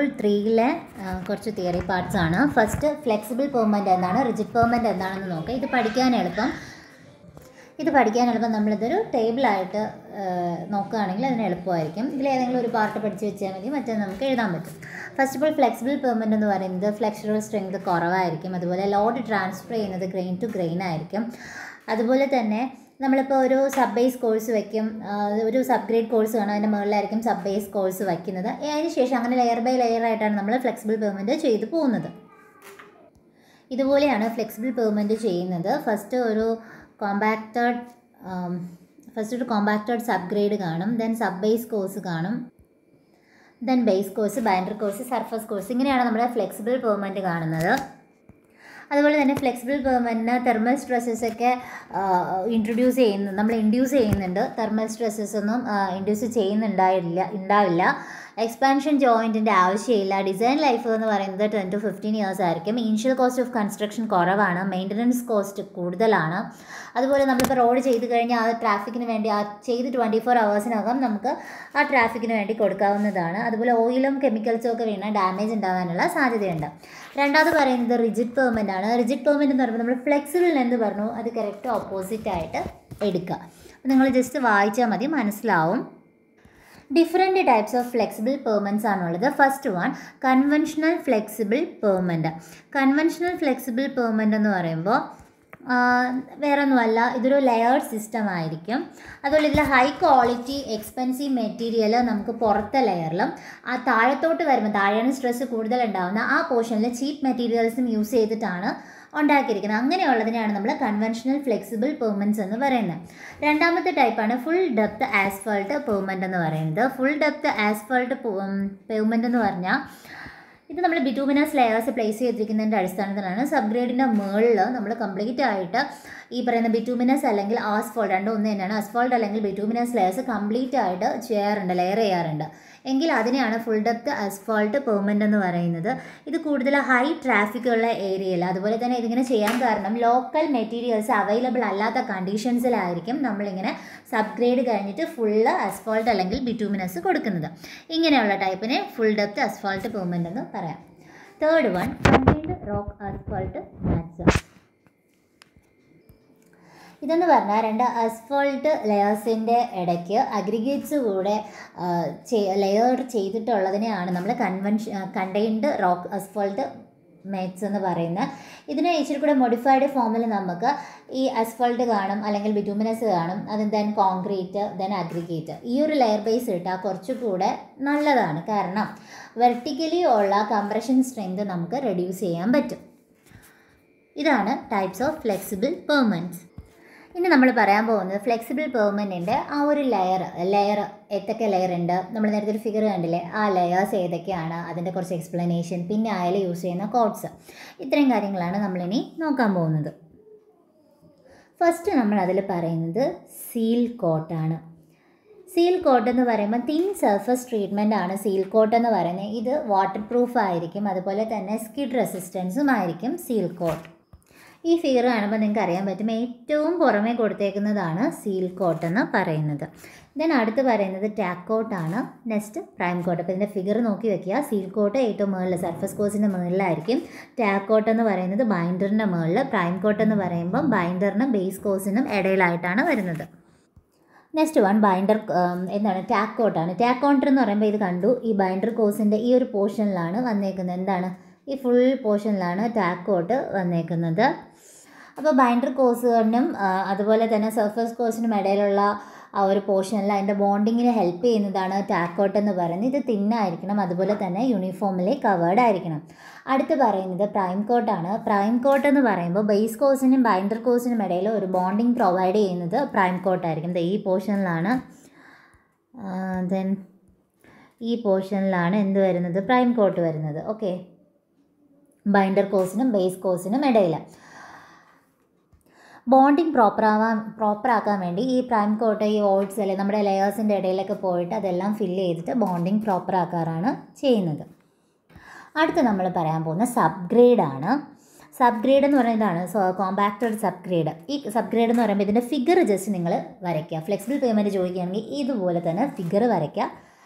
module ത്രീയിലെ കുറച്ച് theory parts ആണ് ഫസ്റ്റ് ഫ്ലെക്സിബിൾ പെർമനൻ്റ് എന്താണ് റിജിഡ് പെർമനൻ്റ് എന്താണെന്ന് നോക്കാം ഇത് പഠിക്കാൻ എളുപ്പം ഇത് പഠിക്കാൻ എളുപ്പം നമ്മളിതൊരു ടേബിളായിട്ട് നോക്കുകയാണെങ്കിൽ അതിന് എളുപ്പമായിരിക്കും ഇതിൽ ഏതെങ്കിലും ഒരു പാർട്ട് പഠിച്ച് വെച്ചാൽ മതി മറ്റേ നമുക്ക് എഴുതാൻ പറ്റും first of all flexible permanent എന്ന് പറയുന്നത് ഫ്ലെക്സുറൽ സ്ട്രെങ്ത് കുറവായിരിക്കും അതുപോലെ ലോഡ് ട്രാൻസ്ഫർ ചെയ്യുന്നത് ഗ്രെയിൻ ടു ഗ്രെയിൻ ആയിരിക്കും അതുപോലെ തന്നെ നമ്മളിപ്പോൾ ഒരു സബ് ബേസ് കോഴ്സ് വയ്ക്കും ആ, ഒരു സബ് ഗ്രേഡ് കോഴ്സ് വേണം അതിൻ്റെ മുകളിലായിരിക്കും സബ് ബേസ് കോഴ്സ് വയ്ക്കുന്നത് അതിന് ശേഷം അങ്ങനെ ലെയർ ബൈ ലെയർ ആയിട്ടാണ് നമ്മൾ ഫ്ലെക്സിബിൾ പെർമനൻ്റ് ചെയ്തു പോകുന്നത് ഇതുപോലെയാണ് ഫ്ലെക്സിബിൾ പെർമനൻറ്റ് ചെയ്യുന്നത് ഫസ്റ്റ് ഒരു കോമ്പാക്റ്റഡ് ഫസ്റ്റ് ഒരു കോമ്പാക്റ്റഡ് സബ് ഗ്രേഡ് കാണും ദെൻ സബ് ബേസ് കോഴ്സ് കാണും then base course binder course surface course ഇങ്ങനെയാണ് നമ്മുടെ ഫ്ലെക്സിബിൾ പെർമനൻറ്റ് കാണുന്നത് അതുപോലെ തന്നെ ഫ്ലെക്സിബിൾ പെർമനൻറ്റിന് തെർമൽ സ്ട്രെസ്സസ് ഒക്കെ ഇൻട്രൊഡ്യൂസ് ചെയ്യുന്നു നമ്മൾ ഇൻഡ്യൂസ് ചെയ്യുന്നുണ്ട് തെർമൽ സ്ട്രെസ്സസ് ഒന്നും ഇൻഡ്യൂസ് ചെയ്യുന്നുണ്ടായില്ല ഉണ്ടാവില്ല എക്സ്പാൻഷൻ ജോയിൻറ്റിൻ്റെ ആവശ്യമില്ല ഡിസൈൻ ലൈഫ് എന്ന് പറയുന്നത് ടെൻ ടു ഫിഫ്റ്റീൻ ഇയേഴ്സ് ആയിരിക്കും ഇനിഷ്യൽ കോസ്റ്റ് ഓഫ് കൺസ്ട്രക്ഷൻ കുറവാണ് മെയിൻ്റനൻസ് കോസ്റ്റ് കൂടുതലാണ് അതുപോലെ നമ്മളിപ്പോൾ റോഡ് ചെയ്ത് കഴിഞ്ഞാൽ ആ ട്രാഫിക്കിന് വേണ്ടി ആ ചെയ്ത് ട്വൻറ്റി ഫോർ അവേഴ്സിനകം നമുക്ക് ആ ട്രാഫിക്കിന് വേണ്ടി കൊടുക്കാവുന്നതാണ് അതുപോലെ ഓയിലും കെമിക്കൽസും ഒക്കെ വീണാൽ ഡാമേജ് ഉണ്ടാകാനുള്ള സാധ്യതയുണ്ട് രണ്ടാമത് പറയുന്നത് റിജിഡ് പെർമെൻ്റ് ആണ് റിജിഡ് പെർമെൻ്റ് എന്ന് പറയുമ്പോൾ നമ്മൾ ഫ്ലെക്സിബിൾ എന്ന് പറഞ്ഞു അത് കറക്റ്റ് ഓപ്പോസിറ്റ് ആയിട്ട് എടുക്കുക അപ്പോൾ നിങ്ങൾ ജസ്റ്റ് വായിച്ചാൽ മതി മനസ്സിലാവും ഡിഫറെൻറ്റ് ടൈപ്സ് ഓഫ് ഫ്ലെക്സിബിൾ പെർമൻസ് ആണുള്ളത് ഫസ്റ്റ് വൺ കൺവെൻഷണൽ ഫ്ലെക്സിബിൾ പെർമൻ്റ് കൺവെൻഷണൽ ഫ്ലെക്സിബിൾ പെർമൻ്റ് എന്ന് പറയുമ്പോൾ വേറെ ഒന്നുമല്ല ഇതൊരു ലെയേർഡ് സിസ്റ്റം ആയിരിക്കും അതുപോലെ ഇതിൽ ഹൈ ക്വാളിറ്റി എക്സ്പെൻസീവ് മെറ്റീരിയൽ നമുക്ക് പുറത്തെ ലെയറിലും ആ താഴത്തോട്ട് വരുമ്പോൾ താഴെയാണ് സ്ട്രെസ് കൂടുതൽ ഉണ്ടാകുന്ന ആ പോർഷനിൽ ചീപ്പ് മെറ്റീരിയൽസും യൂസ് ചെയ്തിട്ടാണ് ഉണ്ടാക്കിയിരിക്കുന്നത് അങ്ങനെയുള്ളതിനെയാണ് നമ്മൾ കൺവെൻഷണൽ ഫ്ലെക്സിബിൾ പെർമൻസ് എന്ന് പറയുന്നത് രണ്ടാമത്തെ ടൈപ്പാണ് ഫുൾ ഡെപ്ത് ആസ്ഫാൾട്ട് പെർമൻ്റ് എന്ന് പറയുന്നത് ഫുൾ ഡെപ്ത് ആസ്ഫാൾട്ട് പെർമൻ്റ് എന്ന് പറഞ്ഞാൽ ഇത് നമ്മൾ ബിറ്റൂമിനസ് ലെയേഴ്സ് പ്ലേസ് ചെയ്തിരിക്കുന്നതിൻ്റെ അടിസ്ഥാനത്തിലാണ് സബ് ഗ്രേഡിൻ്റെ മുകളിൽ നമ്മൾ കംപ്ലീറ്റ് ആയിട്ട് ഈ പറയുന്ന ബിറ്റൂമിനസ് അല്ലെങ്കിൽ ആസ്ഫോൾട്ട് രണ്ടും ഒന്ന് തന്നെയാണ് അസ്ഫോൾട്ട് അല്ലെങ്കിൽ ബിറ്റൂമിനസ് ലെയേഴ്സ് കംപ്ലീറ്റ് ആയിട്ട് ചെയ്യാറുണ്ട് ലെയർ ചെയ്യാറുണ്ട് എങ്കിൽ അതിനെയാണ് ഫുൾ ഡെപ്ത് അസ്ഫോൾട്ട് പെർമനൻ്റ് എന്ന് പറയുന്നത് ഇത് കൂടുതൽ ഹൈ ട്രാഫിക് ഉള്ള ഏരിയയിൽ അതുപോലെ തന്നെ ഇതിങ്ങനെ ചെയ്യാൻ കാരണം ലോക്കൽ മെറ്റീരിയൽസ് അവൈലബിൾ അല്ലാത്ത കണ്ടീഷൻസിലായിരിക്കും നമ്മളിങ്ങനെ സബ് ഗ്രേഡ് കഴിഞ്ഞിട്ട് ഫുള്ള് അസ്ഫോൾട്ട് അല്ലെങ്കിൽ ബിറ്റൂമിനസ് കൊടുക്കുന്നത് ഇങ്ങനെയുള്ള ടൈപ്പിനെ ഫുൾ ഡെപ്ത് അസ്ഫോൾട്ട് പെർമനൻ്റ് എന്ന് പറയാം third one contained rock asphalt mats ഇതെന്ന് പറഞ്ഞാൽ രണ്ട് അസ്ഫോൾട്ട് ലെയേഴ്സിൻ്റെ ഇടയ്ക്ക് അഗ്രിഗേറ്റ്സ് കൂടെ ലെയർ ചെയ്തിട്ടുള്ളതിനെയാണ് നമ്മൾ convention contained rock asphalt mates എന്ന് പറയുന്നത് ഇതിന് ഇച്ചിരി കൂടെ മോഡിഫൈഡ് ഫോമിൽ നമുക്ക് ഈ അസ്ഫോൾട്ട് കാണും അല്ലെങ്കിൽ ബിറ്റൂമിനസ് കാണും അത് ദെൻ കോൺക്രീറ്റ് ദെൻ അഗ്രിഗേറ്റ് ഈ ഒരു ലെയർ ബേസ് ഇട്ടാൽ കുറച്ചുകൂടെ നല്ലതാണ് കാരണം വെർട്ടിക്കലി ഉള്ള കംപ്രഷൻ സ്ട്രെങ്ത് നമുക്ക് റെഡ്യൂസ് ചെയ്യാൻ പറ്റും ഇതാണ് ടൈപ്സ് ഓഫ് ഫ്ലെക്സിബിൾ പെർമൻസ് ഇനി നമ്മൾ പറയാൻ പോകുന്നത് ഫ്ലെക്സിബിൾ പെർമനൻ്റ് ആ ഒരു ലെയർ ലെയർ ഏതൊക്കെ ലെയർ ഉണ്ട് നമ്മൾ നേരത്തെ ഒരു ഫിഗർ കണ്ടില്ലേ ആ ലെയേഴ്സ് ഏതൊക്കെയാണ് അതിൻ്റെ കുറച്ച് എക്സ്പ്ലനേഷൻ പിന്നെ അയാൾ യൂസ് ചെയ്യുന്ന കോഡ്സ് ഇത്രയും കാര്യങ്ങളാണ് നമ്മളിനി നോക്കാൻ പോകുന്നത് ഫസ്റ്റ് നമ്മൾ അതിൽ പറയുന്നത് സീൽ കോട്ടാണ് സീൽ കോട്ട് എന്ന് പറയുമ്പോൾ തിൻ സർഫസ് ട്രീറ്റ്മെൻ്റ് ആണ് സീൽ കോട്ട് എന്ന് പറയുന്നത് ഇത് വാട്ടർ പ്രൂഫ് ആയിരിക്കും അതുപോലെ തന്നെ സ്കിഡ് റെസിസ്റ്റൻസും ആയിരിക്കും സീൽ കോട്ട് ഈ ഫിഗർ കാണുമ്പോൾ നിങ്ങൾക്ക് അറിയാൻ പറ്റും ഏറ്റവും പുറമേ കൊടുത്തേക്കുന്നതാണ് സീൽ കോട്ട് എന്ന് പറയുന്നത് ദെൻ അടുത്ത് പറയുന്നത് ടാക്ക് കോട്ടാണ് നെക്സ്റ്റ് പ്രൈം കോട്ട് അപ്പോൾ ഇതിൻ്റെ ഫിഗർ നോക്കി വെക്കുക സീൽ കോട്ട് ഏറ്റവും മുകളിൽ സർഫസ് കോഴ്സിൻ്റെ മുകളിലായിരിക്കും ടാക്ക് കോട്ട് എന്ന് പറയുന്നത് ബൈൻഡറിൻ്റെ മുകളിൽ പ്രൈം കോട്ട് എന്ന് പറയുമ്പോൾ ബൈൻഡറിനും ബേസ് കോഴ്സിനും ഇടയിലായിട്ടാണ് വരുന്നത് നെക്സ്റ്റ് വൺ ബൈൻഡർ എന്താണ് ടാക്ക് കോട്ടാണ് ടാക്ക് കൗണ്ടർ എന്ന് പറയുമ്പോൾ ഇത് കണ്ടു ഈ ബൈൻഡർ കോഴ്സിൻ്റെ ഈ ഒരു പോർഷനിലാണ് വന്നേക്കുന്നത് എന്താണ് ഈ ഫുൾ പോർഷനിലാണ് ടാക്ക് കോട്ട് വന്നേക്കുന്നത് അപ്പോൾ ബൈൻഡർ കോഴ്സുകളിനും അതുപോലെ തന്നെ സർഫസ് കോഴ്സിനും ഇടയിലുള്ള ആ ഒരു പോർഷനിൽ അതിൻ്റെ ബോണ്ടിങ്ങിന് ഹെൽപ്പ് ചെയ്യുന്നതാണ് ടാക്കോട്ട് എന്ന് പറയുന്നത് ഇത് തിന്നായിരിക്കണം അതുപോലെ തന്നെ യൂണിഫോമിലി കവേർഡ് ആയിരിക്കണം അടുത്ത് പറയുന്നത് പ്രൈം കോട്ടാണ് പ്രൈം കോട്ട് എന്ന് പറയുമ്പോൾ ബേസ് കോഴ്സിനും ബൈൻഡർ കോഴ്സിനും ഇടയിൽ ഒരു ബോണ്ടിങ് പ്രൊവൈഡ് ചെയ്യുന്നത് പ്രൈം കോട്ടായിരിക്കും ഈ പോർഷനിലാണ് ദെൻ ഈ പോർഷനിലാണ് എന്ത് വരുന്നത് പ്രൈം കോട്ട് വരുന്നത് ഓക്കെ ബൈൻഡർ കോഴ്സിനും ബേസ് കോഴ്സിനും ഇടയിൽ ബോണ്ടിങ് പ്രോപ്പർ ആവാൻ പ്രോപ്പർ ആക്കാൻ വേണ്ടി ഈ പ്രൈം കോട്ട് ഈ ഓൾഡ്സ് അല്ലെ നമ്മുടെ ലെയേഴ്സിൻ്റെ ഇടയിലൊക്കെ പോയിട്ട് അതെല്ലാം ഫില്ല് ചെയ്തിട്ട് ബോണ്ടിങ് പ്രോപ്പർ ആക്കാറാണ് ചെയ്യുന്നത് അടുത്ത് നമ്മൾ പറയാൻ പോകുന്ന സബ് ഗ്രേഡാണ് സബ് ഗ്രേഡ് എന്ന് പറയുന്നതാണ് കോമ്പാക്റ്റഡ് സബ് ഗ്രേഡ് ഈ സബ് ഗ്രേഡ് എന്ന് പറയുമ്പോൾ ഇതിൻ്റെ ഫിഗർ ജസ്റ്റ് നിങ്ങൾ വരയ്ക്കുക ഫ്ലെക്സിബിൾ പേയ്മെൻറ്റ് ചോദിക്കുകയാണെങ്കിൽ ഇതുപോലെ തന്നെ ഫിഗർ വരയ്ക്കുക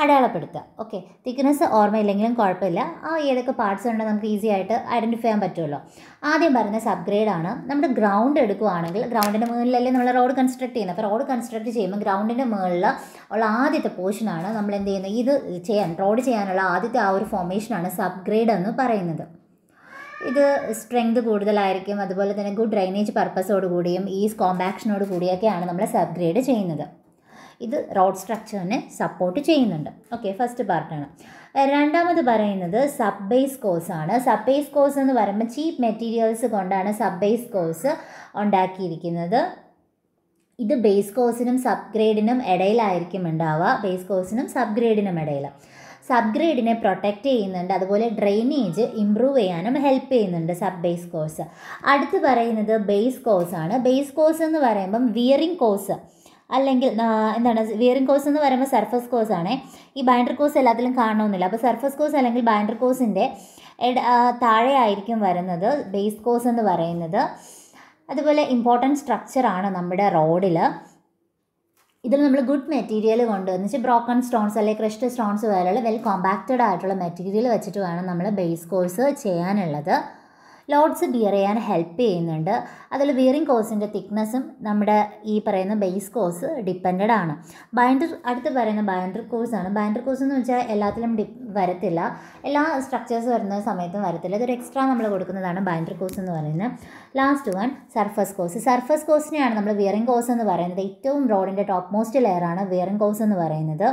അടയാളപ്പെടുത്തുക ഓക്കെ തിക്നെസ് ഓർമ്മയില്ലെങ്കിലും കുഴപ്പമില്ല ആ ഏതൊക്കെ പാർട്സ് ഉണ്ടെന്ന് നമുക്ക് ഈസി ആയിട്ട് ഐഡൻറ്റിഫൈ ചെയ്യാൻ പറ്റുമല്ലോ ആദ്യം പറയുന്ന സബ് ഗ്രേഡ് ആണ് നമ്മുടെ ഗ്രൗണ്ട് എടുക്കുകയാണെങ്കിൽ ഗ്രൗണ്ടിൻ്റെ മുകളിലല്ലേ നമ്മൾ റോഡ് കൺസ്ട്രക്ട് ചെയ്യുന്നത് അപ്പോൾ റോഡ് കൺസ്ട്രക്ട് ചെയ്യുമ്പോൾ ഗ്രൗണ്ടിൻ്റെ മുകളിൽ ഉള്ള ആദ്യത്തെ പോർഷനാണ് നമ്മൾ എന്ത് ചെയ്യുന്നത് ഇത് ചെയ്യാൻ റോഡ് ചെയ്യാനുള്ള ആദ്യത്തെ ആ ഒരു ഫോർമേഷനാണ് സബ് ഗ്രേഡ് എന്ന് പറയുന്നത് ഇത് സ്ട്രെങ്ത് കൂടുതലായിരിക്കും അതുപോലെ തന്നെ ഗുഡ് ഡ്രൈനേജ് പർപ്പസോട് കൂടിയും ഈസ് കോമ്പാക്ഷനോട് കൂടിയൊക്കെയാണ് നമ്മൾ സബ് ഗ്രേഡ് ചെയ്യുന്നത് ഇത് റോഡ് സ്ട്രക്ചറിനെ സപ്പോർട്ട് ചെയ്യുന്നുണ്ട് ഓക്കെ ഫസ്റ്റ് പാർട്ടാണ് രണ്ടാമത് പറയുന്നത് സബ് ബേസ് കോഴ്സ് ആണ് സബ് ബേസ് കോഴ്സ് എന്ന് പറയുമ്പോൾ ചീപ്പ് മെറ്റീരിയൽസ് കൊണ്ടാണ് സബ് ബേസ് കോഴ്സ് ഉണ്ടാക്കിയിരിക്കുന്നത് ഇത് ബേസ് കോഴ്സിനും സബ് ഗ്രേഡിനും ഇടയിലായിരിക്കും ഉണ്ടാവുക ബേസ് കോഴ്സിനും സബ് ഗ്രേഡിനും ഇടയിൽ സബ് ഗ്രേഡിനെ പ്രൊട്ടക്റ്റ് ചെയ്യുന്നുണ്ട് അതുപോലെ ഡ്രെയിനേജ് ഇമ്പ്രൂവ് ചെയ്യാനും ഹെൽപ്പ് ചെയ്യുന്നുണ്ട് സബ് ബേസ് കോഴ്സ് അടുത്ത് പറയുന്നത് ബേസ് കോഴ്സ് ആണ് ബേസ് കോഴ്സ് എന്ന് പറയുമ്പം വിയറിംഗ് കോഴ്സ് അല്ലെങ്കിൽ ആ, എന്താണ് വിയറിംഗ് കോഴ്സ് എന്ന് പറയുമ്പോൾ സർഫസ് കോഴ്സ് ആണ് ഈ ബൈൻഡർ കോഴ്സ് എല്ലാത്തിലും കാണണമെന്നില്ല അപ്പോൾ സർഫസ് കോഴ്സ് അല്ലെങ്കിൽ ബൈൻഡർ കോഴ്സിൻ്റെ താഴെ ആയിരിക്കും വരുന്നത് ബേസ് കോഴ്സ് എന്ന് പറയുന്നത് അതുപോലെ ഇമ്പോർട്ടൻറ്റ് സ്ട്രക്ചറാണ് നമ്മുടെ റോഡിൽ ഇതിൽ നമ്മൾ ഗുഡ് മെറ്റീരിയൽ കൊണ്ട് എന്ന് വെച്ചാൽ ബ്രോക്കൺ സ്റ്റോൺസ് അല്ലെങ്കിൽ ക്രഷ്ഡ് സ്റ്റോൺസ് പോലെയുള്ള വെൽ കോമ്പാക്റ്റഡ് ആയിട്ടുള്ള മെറ്റീരിയൽ വെച്ചിട്ട് വേണം നമ്മൾ ബേസ് കോഴ്സ് ചെയ്യാനുള്ളത് ലോഡ്സ് ബിയർ ചെയ്യാൻ ഹെൽപ്പ് ചെയ്യുന്നുണ്ട് അതിൽ ബിയറിംഗ് കോഴ്സിൻ്റെ തിക്നെസ്സും നമ്മുടെ ഈ പറയുന്ന ബേസ് കോഴ്സ് ഡിപ്പെൻഡഡ് ആണ് ബൈൻഡർ അടുത്ത് പറയുന്ന ബൈൻഡർ കോഴ്സാണ് ബൈൻഡർ കോഴ്സ് എന്ന് വെച്ചാൽ എല്ലാത്തിലും ഡി വരത്തില്ല എല്ലാ സ്ട്രക്ചേഴ്സ് വരുന്ന സമയത്തും വരത്തില്ല ഇതൊരു എക്സ്ട്രാ നമ്മൾ കൊടുക്കുന്നതാണ് ബൈൻഡർ കോഴ്സ് എന്ന് പറയുന്നത് last one surface course surface കോഴ്സിനെയാണ് നമ്മൾ വിയറിംഗ് കോഴ്സ് എന്ന് പറയുന്നത് ഏറ്റവും റോഡിൻ്റെ ടോപ്പ് മോസ്റ്റ് ലെയറാണ് വിയറിംഗ് കോഴ്സ് എന്ന് പറയുന്നത്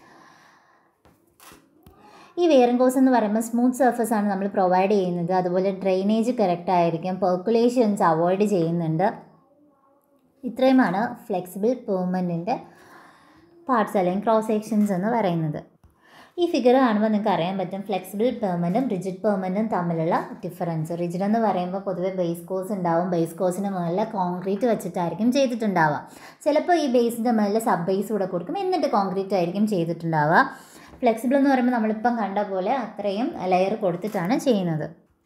ഈ വെയറിംഗ് കോഴ്സ് എന്ന് പറയുമ്പോൾ സ്മൂത്ത് സർഫസ് ആണ് നമ്മൾ പ്രൊവൈഡ് ചെയ്യുന്നത് അതുപോലെ ഡ്രെയിനേജ് കറക്റ്റ് ആയിരിക്കും പെർക്കുലേഷൻസ് അവോയ്ഡ് ചെയ്യുന്നുണ്ട് ഇത്രയുമാണ് ഫ്ലെക്സിബിൾ പെർമനൻറ്റിൻ്റെ പാർട്സ് അല്ലെങ്കിൽ ക്രോസ് സെക്ഷൻസ് എന്ന് പറയുന്നത് ഈ ഫിഗർ കാണുമ്പോൾ നിങ്ങൾക്ക് അറിയാൻ പറ്റും ഫ്ലെക്സിബിൾ പെർമനൻറ്റും റിജിഡ് പെർമനൻറ്റും തമ്മിലുള്ള ഡിഫറൻസ് റിജിഡ് എന്ന് പറയുമ്പോൾ പൊതുവേ ബേസ് കോഴ്സ് ഉണ്ടാവും ബേസ് കോഴ്സിന് മുകളിൽ കോൺക്രീറ്റ് വെച്ചിട്ടായിരിക്കും ചെയ്തിട്ടുണ്ടാവുക ചിലപ്പോൾ ഈ ബേസിൻ്റെ മുകളിൽ സബ് ബേസ് കൂടെ കൊടുക്കും എന്നിട്ട് കോൺക്രീറ്റ് ആയിരിക്കും ചെയ്തിട്ടുണ്ടാവുക ഫ്ലെക്സിബിൾ എന്ന് പറയുമ്പോൾ നമ്മളിപ്പം കണ്ട പോലെ അത്രയും ലെയർ കൊടുത്തിട്ടാണ് ചെയ്യുന്നത്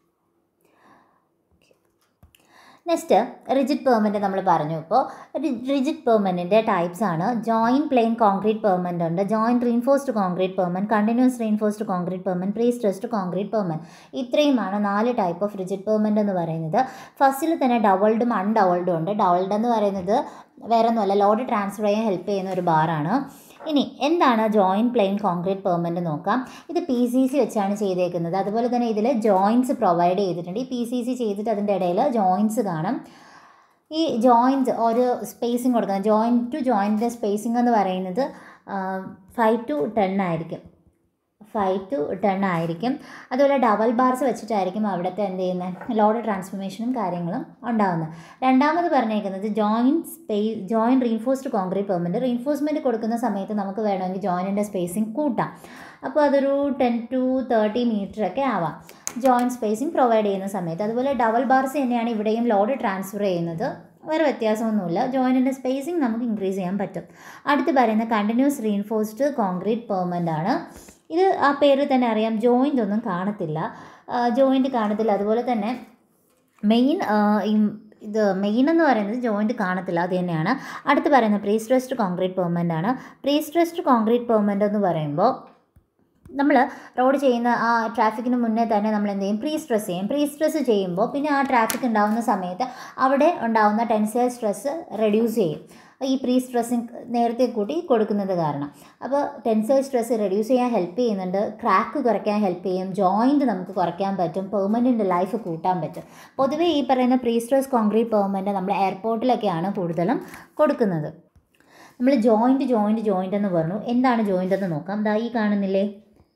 നെക്സ്റ്റ് റിജിഡ് പെർമനൻറ്റ് നമ്മൾ പറഞ്ഞു ഇപ്പോൾ റിജിഡ് പെർമനൻറ്റിൻ്റെ ടൈപ്സ് ആണ് ജോയിൻറ്റ് പ്ലെയിൻ കോൺക്രീറ്റ് പെർമനൻ്റ് ഉണ്ട് ജോയിൻറ്റ് റീൻഫോഴ്സ്ഡ് കോൺക്രീറ്റ് പെർമൻ കണ്ടിന്യൂസ് റീൻഫോഴ്സ്ഡ് കോൺക്രീറ്റ് പെർമൻ പ്രീ സ്ട്രെസ്ഡ് കോൺക്രീറ്റ് പെർമൻ ഇത്രയുമാണ് നാല് ടൈപ്പ് ഓഫ് റിജിഡ് പെർമനൻ്റ് എന്ന് പറയുന്നത് ഫസ്റ്റിൽ തന്നെ ഡബിൾഡും അൺഡബിൾഡും ഉണ്ട് ഡബിൾഡ് എന്ന് പറയുന്നത് വേറെ ഒന്നുമല്ല ലോഡ് ട്രാൻസ്ഫർ ചെയ്യാൻ ഹെൽപ്പ് ചെയ്യുന്ന ഒരു ബാറാണ് ഇനി എന്താണ് ജോയിൻറ്റ് പ്ലെയിൻ കോൺക്രീറ്റ് പെർമനൻറ്റ് നോക്കാം ഇത് പി സി സി വെച്ചാണ് ചെയ്തേക്കുന്നത് അതുപോലെ തന്നെ ഇതിൽ ജോയിൻറ്റ്സ് പ്രൊവൈഡ് ചെയ്തിട്ടുണ്ട് ഈ പി സി സി ചെയ്തിട്ട് അതിൻ്റെ ഇടയിൽ ജോയിൻറ്റ്സ് കാണും ഈ ജോയിൻറ്റ് ഒരു സ്പേസിങ് കൊടുക്കുന്നത് ജോയിൻറ്റ് ടു ജോയിൻറ്റിൻ്റെ സ്പേസിംഗ് എന്ന് പറയുന്നത് ഫൈവ് ടു ടെൻ ആയിരിക്കും ഫൈവ് ടു ടെൻ ആയിരിക്കും അതുപോലെ ഡബിൾ ബാർസ് വെച്ചിട്ടായിരിക്കും അവിടുത്തെ എന്ത് ചെയ്യുന്നത് ലോഡ് ട്രാൻസ്ഫോർമേഷനും കാര്യങ്ങളും ഉണ്ടാകുന്നത് രണ്ടാമത് പറഞ്ഞേക്കുന്നത് joint space joint reinforced concrete permanent reinforcement കൊടുക്കുന്ന സമയത്ത് നമുക്ക് വേണമെങ്കിൽ ജോയിൻറ്റിൻ്റെ സ്പേസിങ് കൂട്ടാം അപ്പോൾ അതൊരു ടെൻ ടു തേർട്ടി മീറ്റർ ഒക്കെ ആവാം ജോയിൻറ്റ് സ്പേസിങ് പ്രൊവൈഡ് ചെയ്യുന്ന സമയത്ത് അതുപോലെ ഡബിൾ ബാർസ് തന്നെയാണ് ഇവിടെയും ലോഡ് ട്രാൻസ്ഫർ ചെയ്യുന്നത് വേറെ വ്യത്യാസമൊന്നുമില്ല ജോയിൻറ്റിൻ്റെ സ്പേസിങ് നമുക്ക് ഇൻക്രീസ് ചെയ്യാൻ പറ്റും അടുത്ത് പറയുന്ന കണ്ടിന്യൂസ് റീൻഫോഴ്സ്ഡ് കോൺക്രീറ്റ് പെർമനൻ്റ് ആണ് ഇത് ആ പേര് തന്നെ അറിയാം ജോയിൻ്റ് ഒന്നും കാണത്തില്ല ജോയിൻ്റ് കാണത്തില്ല അതുപോലെ തന്നെ മെയിൻ ഇത് മെയിൻ എന്ന് പറയുന്നത് ജോയിൻറ്റ് കാണത്തില്ല അത് തന്നെയാണ് അടുത്ത് പറയുന്നത് പ്രീ സ്ട്രെസ്ഡ് കോൺക്രീറ്റ് പെർമനൻ്റ് ആണ് പ്രീ സ്ട്രെസ്ഡ് കോൺക്രീറ്റ് പെർമനൻ്റ് എന്ന് പറയുമ്പോൾ നമ്മൾ റോഡ് ചെയ്യുന്ന ആ ട്രാഫിക്കിന് മുന്നേ തന്നെ നമ്മൾ എന്ത് ചെയ്യും പ്രീ സ്ട്രെസ് ചെയ്യും പ്രീ സ്ട്രെസ് ചെയ്യുമ്പോൾ പിന്നെ ആ ട്രാഫിക് ഉണ്ടാകുന്ന സമയത്ത് അവിടെ ഉണ്ടാകുന്ന ടെൻസൈൽ സ്ട്രെസ് റെഡ്യൂസ് ചെയ്യും ഈ പ്രീ സ്ട്രെസ്സിങ് നേരത്തെ കൂട്ടി കൊടുക്കുന്നത് കാരണം അപ്പോൾ ടെൻസൈൽ സ്ട്രെസ് റെഡ്യൂസ് ചെയ്യാൻ ഹെൽപ്പ് ചെയ്യുന്നുണ്ട് ക്രാക്ക് കുറയ്ക്കാൻ ഹെൽപ്പ് ചെയ്യും ജോയിൻറ്റ് നമുക്ക് കുറയ്ക്കാൻ പറ്റും പെർമനൻറ്റ് ലൈഫ് കൂട്ടാൻ പറ്റും പൊതുവേ ഈ പറയുന്ന പ്രീ സ്ട്രെസ് കോൺക്രീറ്റ് പെർമനൻറ്റ് നമ്മൾ എയർപോർട്ടിലൊക്കെയാണ് കൂടുതലും കൊടുക്കുന്നത് നമ്മൾ ജോയിൻറ്റ് ജോയിൻറ്റ് ജോയിൻറ്റ് എന്ന് പറഞ്ഞു എന്താണ് ജോയിൻറ്റ് എന്ന് നോക്കാം ദാ ഈ കാണുന്നില്ലേ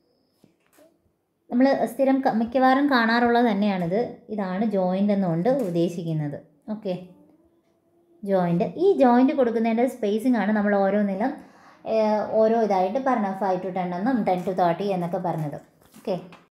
നമ്മൾ സ്ഥിരം ക- മിക്കവാറും കാണാറുള്ളത് തന്നെയാണിത് ഇതാണ് ജോയിൻ്റ് എന്നുകൊണ്ട് ഉദ്ദേശിക്കുന്നത് ഓക്കെ ജോയിൻ്റ് ഈ ജോയിൻ്റ് കൊടുക്കുന്നതിൻ്റെ സ്പേസിംഗ് ആണ് നമ്മൾ ഓരോന്നിലും ഏഹ്, ഓരോ ഇതായിട്ട് പറഞ്ഞത് ഫൈവ് ടു ടെൻ എന്നും ടെൻ ടു തേർട്ടി എന്നൊക്കെ പറഞ്ഞത് ഓക്കെ